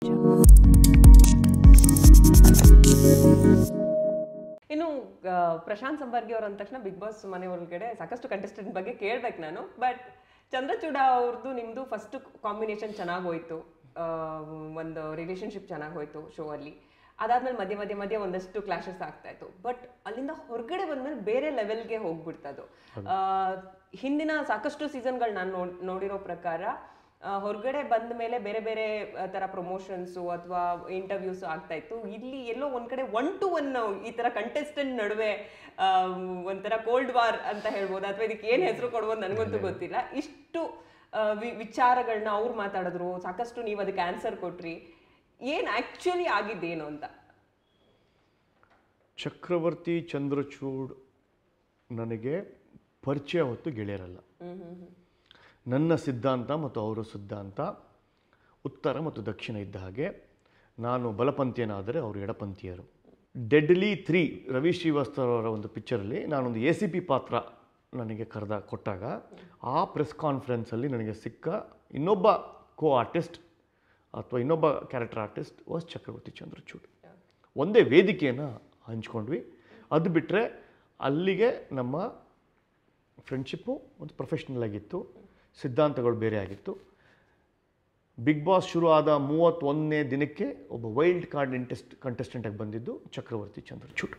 ಇನ್ನು ಆ, ಪ್ರಶಾಂತ್ ಸಂಬರ್ಗಿ ಅವ್ರು ಅಂದ ತಕ್ಷಣ ಬಿಗ್ ಬಾಸ್ ಮನೆ ಒಳಗಡೆ ಸಾಕಷ್ಟು ಕಂಟೆಸ್ಟೆಂಟ್ ಬಗ್ಗೆ ಕೇಳ್ಬೇಕು ನಾನು ಬಟ್ ಚಂದ್ರಚೂಡ ಅವ್ರದ್ದು ನಿಮ್ದು ಫಸ್ಟ್ ಕಾಂಬಿನೇಷನ್ ಚೆನ್ನಾಗಿ ಹೋಯ್ತು ಆ, ಒಂದು ರಿಲೇಶನ್ಶಿಪ್ ಚೆನ್ನಾಗಿ ಹೋಯ್ತು ಶೋ ಅಲ್ಲಿ ಅದಾದ್ಮೇಲೆ ಮಧ್ಯೆ ಮಧ್ಯೆ ಮಧ್ಯೆ ಒಂದಷ್ಟು ಕ್ಲಾಶಸ್ ಆಗ್ತಾ ಇತ್ತು ಬಟ್ ಅಲ್ಲಿಂದ ಹೊರಗಡೆ ಬಂದ್ಮೇಲೆ ಬೇರೆ ಲೆವೆಲ್ಗೆ ಹೋಗ್ಬಿಡ್ತದು ಆ, ಹಿಂದಿನ ಸಾಕಷ್ಟು ಸೀಸನ್ಗಳು ನಾನು ನೋಡ್ ನೋಡಿರೋ ಪ್ರಕಾರ ಆ, ಹೊರಗಡೆ ಬಂದ ಮೇಲೆ ಬೇರೆ ಬೇರೆ ಆ, ತರ ಪ್ರಮೋಷನ್ಸು ಅಥವಾ ಇಂಟರ್ವ್ಯೂಸ್ ಆಗ್ತಾ ಇತ್ತು ಇಲ್ಲಿ ಎಲ್ಲೋ ಒಂದ್ ಕಡೆ ಒನ್ ಟು ಒನ್ ಈ ತರ ಕಂಟೆಸ್ಟೆಂಟ್ ನಡುವೆ ಆ, ಒಂಥರ ಕೋಲ್ಡ್ ವಾರ್ ಅಂತ ಹೇಳ್ಬೋದು ಅಥವಾ ಇದಕ್ಕೆ ಏನ್ ಹೆಸರು ಕೊಡ್ಬೋದು ನನಗಂತೂ ಗೊತ್ತಿಲ್ಲ ಇಷ್ಟು ಆ, ವಿ- ವಿಚಾರಗಳನ್ನ ಅವ್ರು ಮಾತಾಡಿದ್ರು ಸಾಕಷ್ಟು ನೀವು ಅದಕ್ಕೆ ಆನ್ಸರ್ ಕೊಟ್ರಿ ಏನ್ ಆಕ್ಚುಲಿ ಆಗಿದ್ದೇನು ಅಂತ ಚಕ್ರವರ್ತಿ ಚಂದ್ರಚೂಡ್ ನನಗೆ ಪರಿಚಯ ಹೊತ್ತು ಗೆಳೆಯರಲ್ಲ ನನ್ನ ಸಿದ್ಧಾಂತ ಮತ್ತು ಅವರ ಸಿದ್ಧಾಂತ ಉತ್ತರ ಮತ್ತು ದಕ್ಷಿಣ ಇದ್ದ ಹಾಗೆ ನಾನು ಬಲಪಂಥೀಯನಾದರೆ ಅವರು ಎಡಪಂಥೀಯರು ಡೆಡ್ಲಿ ತ್ರೀ ರವಿ ಶ್ರೀವಾಸ್ತವ ಅವರ ಒಂದು ಪಿಕ್ಚರಲ್ಲಿ ನಾನೊಂದು ಎ ಸಿ ಪಿ ಪಾತ್ರ ನನಗೆ ಕರೆದ ಕೊಟ್ಟಾಗ ಆ ಪ್ರೆಸ್ ಕಾನ್ಫರೆನ್ಸಲ್ಲಿ ನನಗೆ ಸಿಕ್ಕ ಇನ್ನೊಬ್ಬ ಕೋ ಆರ್ಟಿಸ್ಟ್ ಅಥವಾ ಇನ್ನೊಬ್ಬ ಕ್ಯಾರೆಕ್ಟರ್ ಆರ್ಟಿಸ್ಟ್ ವಾಸ್ ಚಕ್ರವರ್ತಿ ಚಂದ್ರಚೂಡ್ ಒಂದೇ ವೇದಿಕೆಯನ್ನು ಹಂಚ್ಕೊಂಡ್ವಿ ಅದು ಬಿಟ್ಟರೆ ಅಲ್ಲಿಗೆ ನಮ್ಮ ಫ್ರೆಂಡ್ಶಿಪ್ಪು ಒಂದು ಪ್ರೊಫೆಷ್ನಲ್ ಆಗಿತ್ತು ಸಿದ್ಧಾಂತಗಳು ಬೇರೆ ಆಗಿತ್ತು ಬಿಗ್ ಬಾಸ್ ಶುರು ಆದ ಮೂವತ್ತೊಂದನೇ ದಿನಕ್ಕೆ ಒಬ್ಬ ವೈಲ್ಡ್ ಕಾರ್ಡ್ ಇಂಟೆಸ್ಟ್ ಕಂಟೆಸ್ಟೆಂಟಾಗಿ ಬಂದಿದ್ದು ಚಕ್ರವರ್ತಿ ಚಂದ್ರಚೂಡ್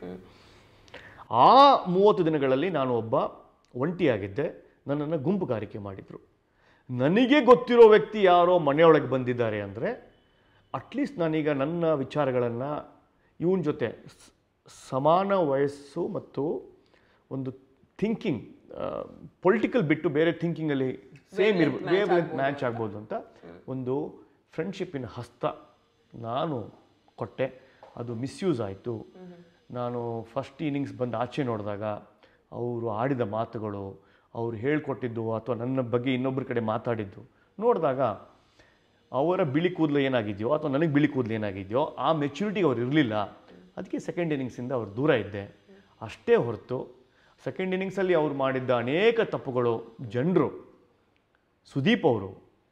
ಆ ಮೂವತ್ತು ದಿನಗಳಲ್ಲಿ ನಾನು ಒಬ್ಬ ಒಂಟಿಯಾಗಿದ್ದೆ ನನ್ನನ್ನು ಗುಂಪುಗಾರಿಕೆ ಮಾಡಿದರು ನನಗೆ ಗೊತ್ತಿರೋ ವ್ಯಕ್ತಿ ಯಾರೋ ಮನೆಯೊಳಗೆ ಬಂದಿದ್ದಾರೆ ಅಂದರೆ ಅಟ್ಲೀಸ್ಟ್ ನಾನೀಗ ನನ್ನ ವಿಚಾರಗಳನ್ನು ಇವನ ಜೊತೆ ಸ್- ಸಮಾನ ವಯಸ್ಸು ಮತ್ತು ಒಂದು ಥಿಂಕಿಂಗ್ ಪೊಲಿಟಿಕಲ್ ಬಿಟ್ಟು ಬೇರೆ ಥಿಂಕಿಂಗಲ್ಲಿ ಸೇಮ್ ಇರ್ಬೋದು ವೇವ್ ಲೆಂತ್ ಮ್ಯಾಚ್ ಆಗ್ಬೋದು ಅಂತ ಒಂದು ಫ್ರೆಂಡ್ಶಿಪ್ಪಿನ ಹಸ್ತ ನಾನು ಕೊಟ್ಟೆ ಅದು ಮಿಸ್ಯೂಸ್ ಆಯಿತು ನಾನು ಫಸ್ಟ್ ಇನ್ನಿಂಗ್ಸ್ ಬಂದು ಆಚೆ ನೋಡಿದಾಗ ಅವರು ಆಡಿದ ಮಾತುಗಳು ಅವರು ಹೇಳ್ಕೊಟ್ಟಿದ್ದು ಅಥವಾ ನನ್ನ ಬಗ್ಗೆ ಇನ್ನೊಬ್ಬರ ಕಡೆ ಮಾತಾಡಿದ್ದು ನೋಡಿದಾಗ ಅವರ ಬಿಳಿ ಕೂದಲು ಏನಾಗಿದೆಯೋ ಅಥವಾ ನನಗೆ ಬಿಳಿ ಕೂದಲು ಏನಾಗಿದೆಯೋ ಆ ಮೆಚ್ಯೂರಿಟಿಗೆ ಅವ್ರು ಇರಲಿಲ್ಲ ಅದಕ್ಕೆ ಸೆಕೆಂಡ್ ಇನ್ನಿಂಗ್ಸಿಂದ ಅವ್ರು ದೂರ ಇದ್ದೆ ಅಷ್ಟೇ ಹೊರತು ಸೆಕೆಂಡ್ ಇನ್ನಿಂಗ್ಸಲ್ಲಿ ಅವ್ರು ಮಾಡಿದ್ದ ಅನೇಕ ತಪ್ಪುಗಳು ಜನರು ಸುದೀಪ್ ಅವರು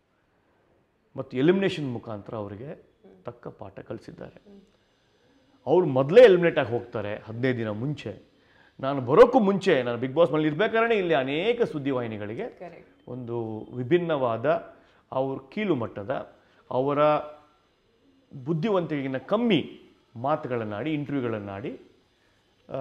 ಮತ್ತು ಎಲಿಮಿನೇಷನ್ ಮುಖಾಂತರ ಅವರಿಗೆ ತಕ್ಕ ಪಾಠ ಕಲಿಸಿದ್ದಾರೆ ಅವ್ರು ಮೊದಲೇ ಎಲಿಮಿನೇಟ್ ಆಗಿ ಹೋಗ್ತಾರೆ ಹದಿನೈದು ದಿನ ಮುಂಚೆ ನಾನು ಬರೋಕ್ಕೂ ಮುಂಚೆ ನಾನು ಬಿಗ್ ಬಾಸ್ ಮನೇಲಿ ಇರ್ಬೇಕಾದ್ರೆ ಇಲ್ಲಿ ಅನೇಕ ಸುದ್ದಿವಾಹಿನಿಗಳಿಗೆ ಕರೆಕ್ಟ್ ಒಂದು ವಿಭಿನ್ನವಾದ ಅವ್ರ ಕೀಳು ಮಟ್ಟದ ಅವರ ಬುದ್ಧಿವಂತಿಕೆಗಿನ್ನ ಕಮ್ಮಿ ಮಾತುಗಳನ್ನಾಡಿ ಇಂಟರ್ವ್ಯೂಗಳನ್ನಾಡಿ ಆ,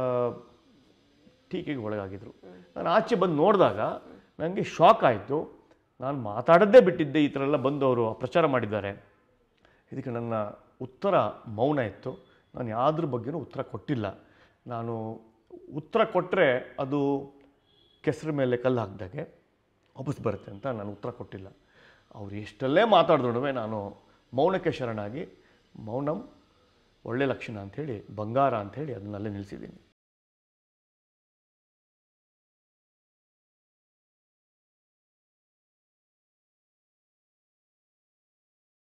ಟೀಕೆಗೆ ಒಳಗಾಗಿದ್ರು ನಾನು ಆಚೆ ಬಂದು ನೋಡಿದಾಗ ನನಗೆ ಶಾಕ್ ಆಯಿತು ನಾನು ಮಾತಾಡೋದೇ ಬಿಟ್ಟಿದ್ದೆ ಈ ಥರ ಎಲ್ಲ ಬಂದು ಅವರು ಪ್ರಚಾರ ಮಾಡಿದ್ದಾರೆ ಇದಕ್ಕೆ ನನ್ನ ಉತ್ತರ ಮೌನ ಇತ್ತು ನಾನು ಯಾವ್ದ್ರ ಬಗ್ಗೆನೂ ಉತ್ತರ ಕೊಟ್ಟಿಲ್ಲ ನಾನು ಉತ್ತರ ಕೊಟ್ಟರೆ ಅದು ಕೆಸರು ಮೇಲೆ ಕಲ್ಲು ಹಾಕಿದಾಗೆ ವಾಪಸ್ ಬರುತ್ತೆ ಅಂತ ನಾನು ಉತ್ತರ ಕೊಟ್ಟಿಲ್ಲ ಅವ್ರು ಎಷ್ಟಲ್ಲೇ ಮಾತಾಡಿದ್ರು ನಾನು ಮೌನಕ್ಕೆ ಶರಣಾಗಿ ಮೌನಂ ಒಳ್ಳೆ ಲಕ್ಷಣ ಅಂಥೇಳಿ ಬಂಗಾರ ಅಂಥೇಳಿ ಅದನ್ನಲ್ಲೇ ನಿಲ್ಲಿಸಿದ್ದೀನಿ